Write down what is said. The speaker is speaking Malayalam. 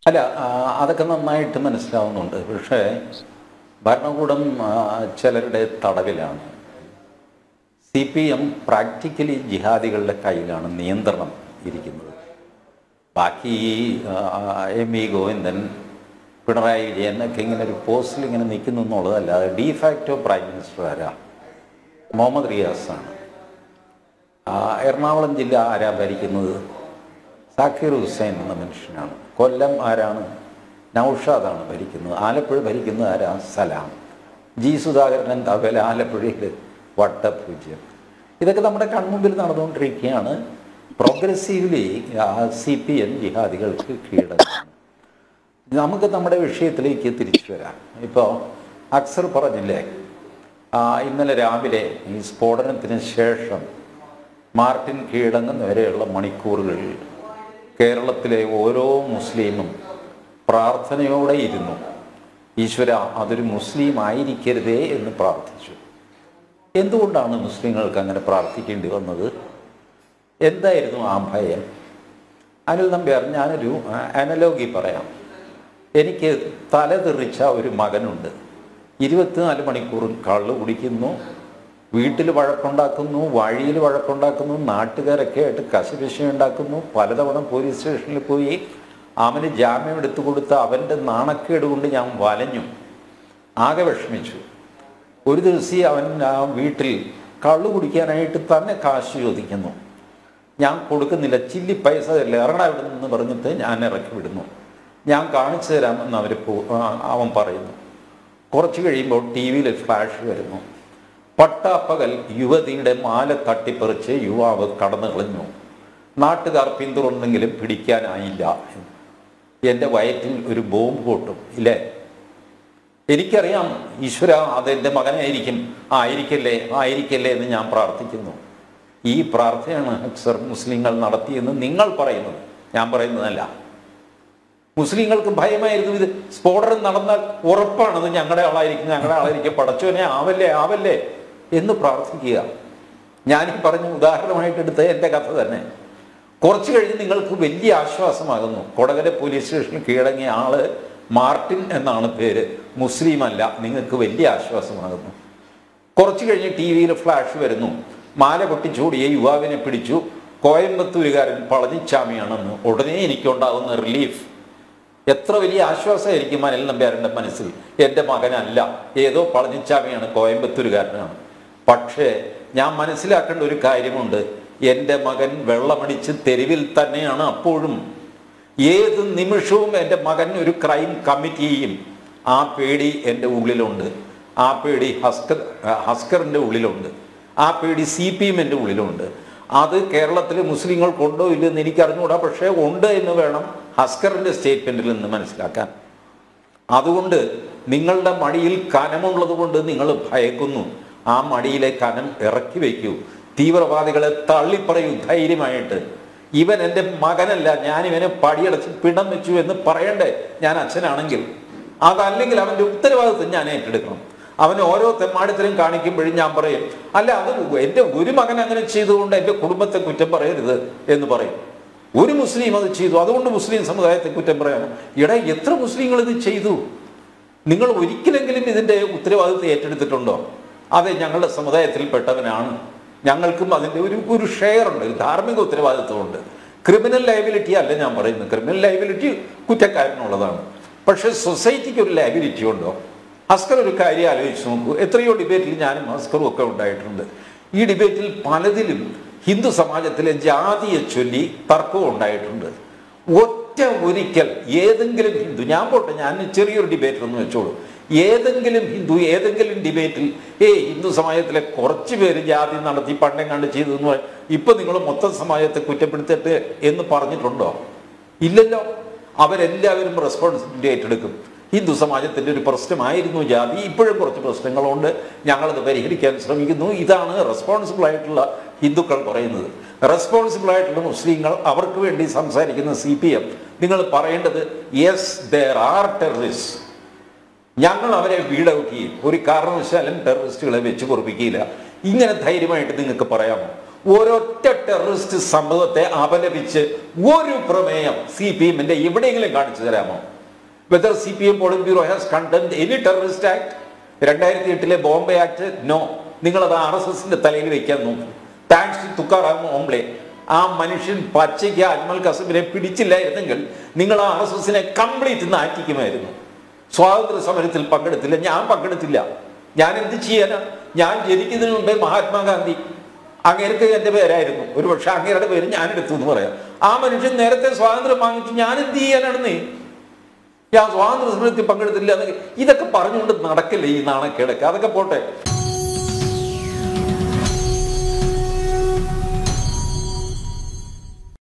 അല്ല ആ, അതൊക്കെ നന്നായിട്ട് മനസ്സിലാവുന്നുണ്ട് പക്ഷേ ഭരണകൂടം ആ, ചിലരുടെ തടവിലാണ് സി പി എം പ്രാക്ടിക്കലി ജിഹാദികളുടെ കയ്യിലാണ് നിയന്ത്രണം ഇരിക്കുന്നത് ബാക്കി ഈ എം വി ഗോവിന്ദൻ പിണറായി വിജയൻ ഒക്കെ ഇങ്ങനെ ഒരു പോസ്റ്റിൽ ഇങ്ങനെ നിൽക്കുന്നു എന്നുള്ളതല്ലാതെ ഡിഫാക്റ്റോ പ്രൈം മിനിസ്റ്റർ ആരാ മുഹമ്മദ് റിയാസാണ് ആ, എറണാകുളം ജില്ല ആരാ ഭരിക്കുന്നത് സാക്കിർ ഹുസൈൻ എന്ന മനുഷ്യനാണ് കൊല്ലം ആരാണ് നൗഷാദാണ് ഭരിക്കുന്നത് ആലപ്പുഴ ഭരിക്കുന്നത് ആരാ സലാം ജി സുധാകരൻ തവൽ ആലപ്പുഴയിൽ വട്ടപൂജ്യം ഇതൊക്കെ നമ്മുടെ കൺമുമ്പിൽ നടന്നുകൊണ്ടിരിക്കുകയാണ് പ്രോഗ്രസീവ്ലി സി പി എം ജിഹാദികൾക്ക് കീഴടങ്ങുന്നു നമുക്ക് നമ്മുടെ വിഷയത്തിലേക്ക് തിരിച്ചു വരാം ഇപ്പോൾ അക്സർ പറഞ്ഞില്ലേ ആ, ഇന്നലെ രാവിലെ ഈ സ്ഫോടനത്തിന് ശേഷം മാർട്ടിൻ കീഴടങ്ങുന്നവരെയുള്ള മണിക്കൂറുകളിൽ കേരളത്തിലെ ഓരോ മുസ്ലിമും പ്രാർത്ഥനയോടെ ഇരുന്നു ഈശ്വര അതൊരു മുസ്ലിം ആയിരിക്കരുതേ എന്ന് പ്രാർത്ഥിച്ചു എന്തുകൊണ്ടാണ് മുസ്ലിങ്ങൾക്ക് അങ്ങനെ പ്രാർത്ഥിക്കേണ്ടി വന്നത് എന്തായിരുന്നു ആ ഭയം അനിൽ നമ്പ്യാർ ഞാനൊരു അനലോഗി പറയാം എനിക്ക് തലതെറിച്ച ഒരു മകനുണ്ട് ഇരുപത്തിനാല് മണിക്കൂർ കള്ളു കുടിക്കുന്നു വീട്ടിൽ വഴക്കുണ്ടാക്കുന്നു വഴിയിൽ വഴക്കുണ്ടാക്കുന്നു നാട്ടുകാരൊക്കെ ആയിട്ട് കശപിശ ഉണ്ടാക്കുന്നു പലതവണ പോലീസ് സ്റ്റേഷനിൽ പോയി അവന് ജാമ്യം എടുത്തു കൊടുത്ത് അവൻ്റെ നാണക്കേട് കൊണ്ട് ഞാൻ വലഞ്ഞു ആകെ വിഷമിച്ചു ഒരു ദിവസം അവൻ ആ വീട്ടിൽ കള്ളു കുടിക്കാനായിട്ട് തന്നെ കാശ് ചോദിക്കുന്നു ഞാൻ കൊടുക്കുന്നില്ല ചില്ലി പൈസ തരില്ല ഇറങ്ങടാ ഇവിടെ നിന്ന് പറഞ്ഞിട്ട് ഞാൻ ഇറക്കി വിടുന്നു ഞാൻ കാണിച്ചു തരാമെന്ന് അവർ പോ ആ, അവൻ പറയുന്നു കുറച്ച് കഴിയുമ്പോൾ ടി വിയിൽ ഫ്ലാഷ് വരുന്നു പട്ടാപ്പകൽ യുവതിയുടെ മാല തട്ടിപ്പറിച്ച് യുവാവ് കടന്നു കളഞ്ഞു നാട്ടുകാർ പിന്തുടർന്നെങ്കിലും പിടിക്കാനായില്ല എൻ്റെ വയറ്റിൽ ഒരു ബോംബ് പൊട്ടും ഇല്ലേ എനിക്കറിയാം ഈശ്വര അതെൻ്റെ മകനായിരിക്കും ആയിരിക്കല്ലേ ആയിരിക്കല്ലേ എന്ന് ഞാൻ പ്രാർത്ഥിക്കുന്നു ഈ പ്രാർത്ഥനയാണ് അക്സർ മുസ്ലിങ്ങൾ നടത്തിയെന്ന് നിങ്ങൾ പറയുന്നത് ഞാൻ പറയുന്നതല്ല മുസ്ലിങ്ങൾക്ക് ഭയമായിരുന്നു ഇത് സ്ഫോടനം നടന്നാൽ ഉറപ്പാണത് ഞങ്ങളുടെ ആളായിരിക്കും ഞങ്ങളുടെ ആളായിരിക്കും പടച്ചോനെ ആവല്ലേ ആവല്ലേ എന്ന് പ്രാർത്ഥിക്കുക ഞാനീ പറഞ്ഞ ഉദാഹരണമായിട്ട് എടുത്ത എൻ്റെ കഥ തന്നെ കുറച്ച് കഴിഞ്ഞ് നിങ്ങൾക്ക് വലിയ ആശ്വാസമാകുന്നു കൊടകര പോലീസ് സ്റ്റേഷനിൽ കീഴടങ്ങിയ ആള് മാർട്ടിൻ എന്നാണ് പേര് മുസ്ലിം അല്ല നിങ്ങൾക്ക് വലിയ ആശ്വാസമാകുന്നു കുറച്ച് കഴിഞ്ഞ് ടി വിയിൽ ഫ്ലാഷ് വരുന്നു മാല പൊട്ടിച്ചൂടിയ യുവാവിനെ പിടിച്ചു കോയമ്പത്തൂരുകാരൻ പളനിച്ചാമിയാണെന്ന് ഉടനെ എനിക്കുണ്ടാകുന്ന റിലീഫ് എത്ര വലിയ ആശ്വാസമായിരിക്കും അനിൽ നമ്പ്യാരൻ്റെ മനസ്സിൽ എൻ്റെ മകനല്ല ഏതോ പളനിച്ചാമിയാണ് കോയമ്പത്തൂരുകാരനാണ് പക്ഷേ ഞാൻ മനസ്സിലാക്കേണ്ട ഒരു കാര്യമുണ്ട് എൻ്റെ മകൻ വെള്ളമടിച്ച് തെരുവിൽ തന്നെയാണ് അപ്പോഴും ഏത് നിമിഷവും എൻ്റെ മകൻ ഒരു ക്രൈം കമ്മിറ്റ് ചെയ്യും ആ പേടി എൻ്റെ ഉള്ളിലുണ്ട് ആ പേടി ഹസ്കർ ഹസ്കറിൻ്റെ ഉള്ളിലുണ്ട് ആ പേടി സി പി എമ്മിൻ്റെ ഉള്ളിലുണ്ട് അത് കേരളത്തിലെ മുസ്ലിങ്ങൾക്കുണ്ടോ ഇല്ലെന്ന് എനിക്ക് അറിഞ്ഞുകൂടാ പക്ഷേ ഉണ്ട് എന്ന് വേണം ഹസ്കറിൻ്റെ സ്റ്റേറ്റ്മെൻറ്റിൽ നിന്ന് മനസ്സിലാക്കാൻ അതുകൊണ്ട് നിങ്ങളുടെ മടിയിൽ കനമുള്ളത് കൊണ്ട് നിങ്ങൾ ഭയക്കുന്നു ആ മടിയിലെ കനം ഇറക്കി വയ്ക്കൂ തീവ്രവാദികളെ തള്ളിപ്പറയൂ ധൈര്യമായിട്ട് ഇവൻ എൻ്റെ മകനല്ല ഞാൻ ഇവനെ പടിയടച്ച് പിടം വെച്ചു എന്ന് പറയണ്ടേ ഞാൻ അച്ഛനാണെങ്കിൽ അതല്ലെങ്കിൽ അവൻ്റെ ഉത്തരവാദിത്വം ഞാൻ ഏറ്റെടുക്കണം അവൻ ഓരോ തെമ്മാടിത്തരം കാണിക്കുമ്പോഴും ഞാൻ പറയും അല്ല അത് എൻ്റെ ഒരു മകൻ അങ്ങനെ ചെയ്തുകൊണ്ട് എൻ്റെ കുടുംബത്തെ കുറ്റം പറയരുത് എന്ന് പറയും ഒരു മുസ്ലിം അത് ചെയ്തു അതുകൊണ്ട് മുസ്ലിം സമുദായത്തെ കുറ്റം പറയാം എടാ എത്ര മുസ്ലിങ്ങൾ ഇത് ചെയ്തു നിങ്ങൾ ഒരിക്കലെങ്കിലും ഇതിൻ്റെ ഉത്തരവാദിത്വം ഏറ്റെടുത്തിട്ടുണ്ടോ അതെ ഞങ്ങളുടെ സമുദായത്തിൽപ്പെട്ടവനാണ് ഞങ്ങൾക്കും അതിൻ്റെ ഒരു ഒരു ഷെയർ ഉണ്ട് ഒരു ധാർമ്മിക ഉത്തരവാദിത്വമുണ്ട് ക്രിമിനൽ ലയബിലിറ്റി അല്ല ഞാൻ പറയുന്നത് ക്രിമിനൽ ലയബിലിറ്റി കുറ്റക്കാരനുള്ളതാണ് പക്ഷേ സൊസൈറ്റിക്ക് ഒരു ലയബിലിറ്റി ഉണ്ടോ ഹസ്കർ ഒരു കാര്യം ആലോചിച്ച് നോക്കൂ എത്രയോ ഡിബേറ്റിൽ ഞാനും ഹസ്കറും ഒക്കെ ഉണ്ടായിട്ടുണ്ട് ഈ ഡിബേറ്റിൽ പലതിലും ഹിന്ദു സമാജത്തിലെ ജാതിയെ ചൊല്ലി തർക്കവും ഉണ്ടായിട്ടുണ്ട് ഒറ്റ ഒരിക്കൽ ഏതെങ്കിലും ഹിന്ദു ഞാൻ പോട്ടെ ഞാൻ ചെറിയൊരു ഡിബേറ്റ് ഒന്ന് വെച്ചോളൂ ഏതെങ്കിലും ഹിന്ദു ഏതെങ്കിലും ഡിബേറ്റിൽ ഏ ഹിന്ദു സമാജത്തിലെ കുറച്ച് പേര് ജാതി നടത്തി പണ്ടം കണ്ട് ചെയ്തു എന്ന് പറയും ഇപ്പൊ നിങ്ങൾ മൊത്തം സമാജത്തെ കുറ്റപ്പെടുത്തിട്ട് എന്ന് പറഞ്ഞിട്ടുണ്ടോ ഇല്ലല്ലോ അവരെല്ലാവരും റെസ്പോൺസിബിലിറ്റി ഏറ്റെടുക്കും ഹിന്ദു സമാജത്തിൻ്റെ ഒരു പ്രശ്നമായിരുന്നു ജാതി ഇപ്പോഴും കുറച്ച് പ്രശ്നങ്ങളുണ്ട് ഞങ്ങളത് പരിഹരിക്കാൻ ശ്രമിക്കുന്നു ഇതാണ് റെസ്പോൺസിബിൾ ആയിട്ടുള്ള ഹിന്ദുക്കൾ പറയുന്നത് റെസ്പോൺസിബിൾ ആയിട്ടുള്ള മുസ്ലിങ്ങൾ അവർക്ക് വേണ്ടി സംസാരിക്കുന്ന സി പി എം നിങ്ങൾ പറയേണ്ടത് യെസ് ദർ ആർ ടെററിസ്റ്റ് ഞങ്ങൾ അവരെ വീഡ് ഔട്ട് ചെയ്യും ഒരു കാരണവശാലും ടെററിസ്റ്റുകളെ വെച്ച് പൊറപ്പിക്കില്ല ഇങ്ങനെ ധൈര്യമായിട്ട് നിങ്ങൾക്ക് പറയാമോ ഒരൊറ്റ ടെററിസ്റ്റ് സംഭവത്തെ അപലപിച്ച് ഒരു പ്രമേയം സി പി എമ്മിന്റെ എവിടെയെങ്കിലും കാണിച്ചു തരാമോ whether C P M politburo has condemned any terrorist act രണ്ടായിരത്തി എട്ടിലെ ബോംബെ ആക്ട് നോ നിങ്ങളത് ആർ എസ് എസിന്റെ തലയിൽ വെക്കാൻ നോക്കൂ താങ്ക്സ് ടു തുക്കാറാം ഓംബ്ലെ ആ മനുഷ്യൻ പച്ചയ്ക്ക് അജ്മൽ കസബിനെ പിടിച്ചില്ലായിരുന്നെങ്കിൽ നിങ്ങൾ ആർ എസ് എസിനെ കംപ്ലീറ്റ് നാറ്റിക്കുമായിരുന്നു സ്വാതന്ത്ര്യ സമരത്തിൽ പങ്കെടുത്തില്ല ഞാൻ പങ്കെടുത്തില്ല ഞാൻ എന്ത് ചെയ്യാനാ ഞാൻ ജനിക്കുന്നതിന് മുമ്പേ മഹാത്മാഗാന്ധി അങ്ങേർക്ക് എൻ്റെ പേരായിരുന്നു ഒരു പക്ഷെ അങ്ങേരുടെ പേര് ഞാൻ എടുത്തു എന്ന് പറയാം ആ മനുഷ്യൻ നേരത്തെ സ്വാതന്ത്ര്യം വാങ്ങിച്ചു ഞാൻ എന്ത് ചെയ്യാനാണെന്നേ ഞാൻ സ്വാതന്ത്ര്യ സമരത്തിൽ പങ്കെടുത്തില്ല എന്നൊക്കെ ഇതൊക്കെ പറഞ്ഞുകൊണ്ട് നടക്കില്ല ഈ നാണക്കേടൊക്കെ അതൊക്കെ പോട്ടെ